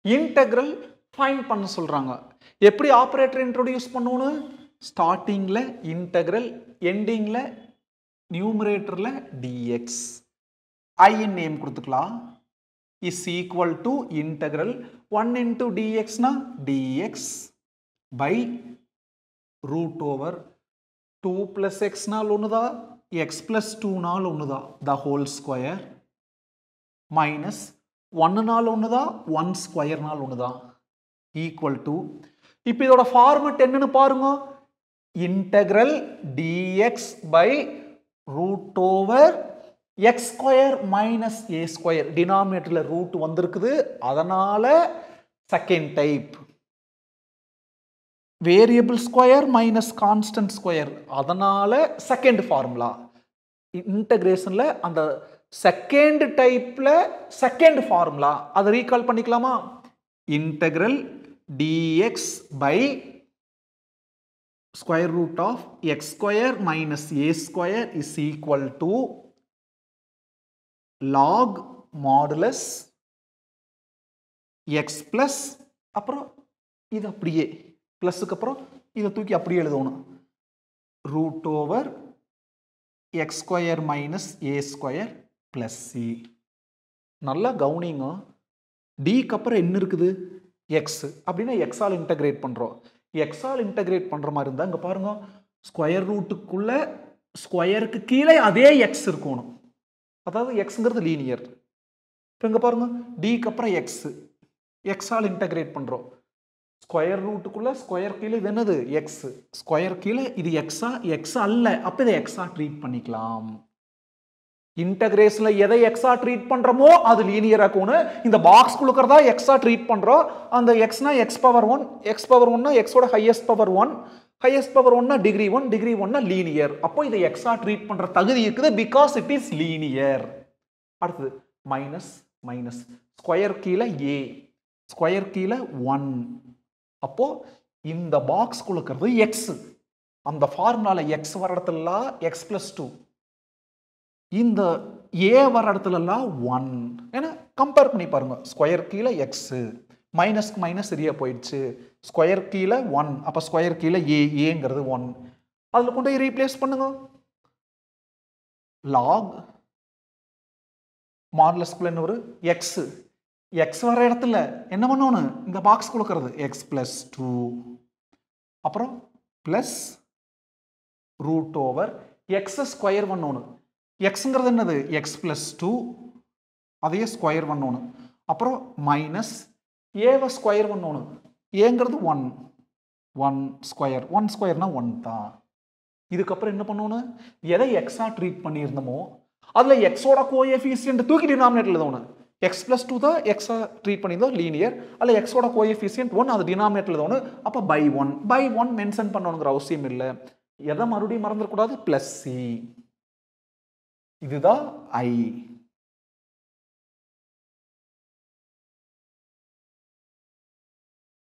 integral fine பண்ண சொல்றாங்க எப்படி ஆப்ரேட்டர் இன்ட்ரோடியூஸ் பண்ணணும் ஸ்டார்டிங்ல இன்டெக்ரல் எண்டிங்ல நியூமரேட்டர்ல டிஎக்ஸ் ஐன் நேம் கொடுத்துக்கலாம் is equal to integral one into டிஎக்ஸ்னா d x by root over two plus எக்ஸ்னால் ஒன்றுதா எக்ஸ் பிளஸ் டூனால் ஒன்றுதா த ஹோல் ஸ்கொயர் மைனஸ் ஒன்னுனால் ஒன்றுதா ஒன் ஸ்கொயர்னால் ஒன்றுதா ஈக்குவல் டு இப்போ இதோட ஃபார்மெட் என்னன்னு பாருங்க integral d x by root over x square minus a square டினாமினேட்டரில் ரூட் வந்திருக்குது அதனால second type variable square minus constant square அதனால செகண்ட் ஃபார்முலா இன்டகிரேஷனில் அந்த செகண்ட் டைப்ல செகண்ட் ஃபார்முலா அதை ரீகால் பண்ணிக்கலாமா integral d x by square root of x square minus a square is equal to log modulus x plus அப்புறம் இது அப்படியே ப்ளஸுக்கு அப்புறம் இதை தூக்கி அப்படியே எழுதணும் root over x square minus a square plus c நல்லா கவுனிங்க டிக்கு அப்புறம் என்ன இருக்குது எக்ஸ் அப்படின்னா எக்ஸால் இன்டகிரேட் பண்ணுறோம் எக்ஸால் இன்டகிரேட் பண்ணுற மாதிரி இருந்தால் இங்கே பாருங்க ஸ்கொயர் ரூட்டுக்குள்ள ஸ்கொயருக்கு கீழே அதே எக்ஸ் இருக்கணும் அதாவது எக்ஸுங்கிறது லீனியர் இப்போ இங்கே பாருங்க டிக்கு அப்புறம் எக்ஸ் எக்ஸால் இன்டகிரேட் பண்ணுறோம் ஸ்கொயர் ரூட்டுக்குள்ள ஸ்கொயர் கீழே இது என்னது எக்ஸ் ஸ்கொயர் கீழே இது எக்ஸா எக்ஸ் அல்ல அப்போ இதை எக்ஸா ட்ரீட் பண்ணிக்கலாம் இன்டகிரேஷன்ல எதை எக்ஸா ட்ரீட் பண்றோமோ அது லீனியர் ஆக்கணும் இந்த பாக்ஸ் கொடுக்கறதா எக்ஸா ட்ரீட் பண்றோம் அந்த எக்ஸ்னா x power one x power ஒன்னா எக்ஸோட highest power one highest power ஒன்னா டிகிரி ஒன் டிகிரி ஒன்னா லீனியர் அப்போ இதை எக்ஸா ட்ரீட் பண்ற தகுதி இருக்குது பிகாஸ் இட் இஸ் லீனியர் அடுத்தது மைனஸ் மைனஸ் ஸ்கொயர் கீழே ஏ ஸ்கொயர் கீழே ஒன் அப்போ இந்த பாக்ஸ் கொடுக்கறது எக்ஸ் அந்த ஃபார்முலால எக்ஸ் வர இடத்துலலாம் எக்ஸ் பிளஸ் டூ இந்த ஏ வர இடத்துலலாம் ஒன் ஏன்னா கம்பேர் பண்ணி பாருங்க ஸ்கொயர் கீழே எக்ஸ் மைனஸ்க்கு மைனஸ் சரியா போயிடுச்சு ஸ்கொயர் கீழே ஒன் அப்போ ஸ்கொயர் கீழே ஏ ஏங்கிறது ஒன் அதில் கொண்டு போய் ரீப்ளேஸ் பண்ணுங்க லாக் மாடலஸ்குள்ள என்ன ஒரு எக்ஸ் எக்ஸ் வர இடத்துல என்ன பண்ணணும் இந்த பாக்ஸ் கொடுக்கறது எக்ஸ் பிளஸ் டூ அப்புறம் plus root over x square பண்ணணும் எக்ஸுங்கிறது என்னது எக்ஸ் பிளஸ் டூ அதையே ஸ்கொயர் பண்ணணும் அப்புறம் மைனஸ் ஏவை ஸ்கொயர் பண்ணணும் ஏங்கிறது ஒன் ஒன் ஸ்கொயர் ஒன் ஸ்கொயர்னா ஒன் தான் இதுக்கப்புறம் என்ன பண்ணணும் எதை எக்ஸா ட்ரீட் பண்ணியிருந்தோமோ அதில் எக்ஸோட கோஎஃபிஷியன்ட் தூக்கி டினாமினேட்டர் எழுதணும் எக்ஸ் பிளஸ் டூ தான் எக்ஸா ட்ரீட் பண்ணியிருந்தோம் லீனியர் அதில் எக்ஸோட கோஎஃபிஷியன்ட் ஒன் அது டினாமினேட்டர் எழுதணும் அப்போ by one by one mention பண்ணணுங்கிற அவசியம் இல்லை எதை மறுபடியும் மறந்துடக்கூடாது ப்ளஸ் சி இதுதான் ஐ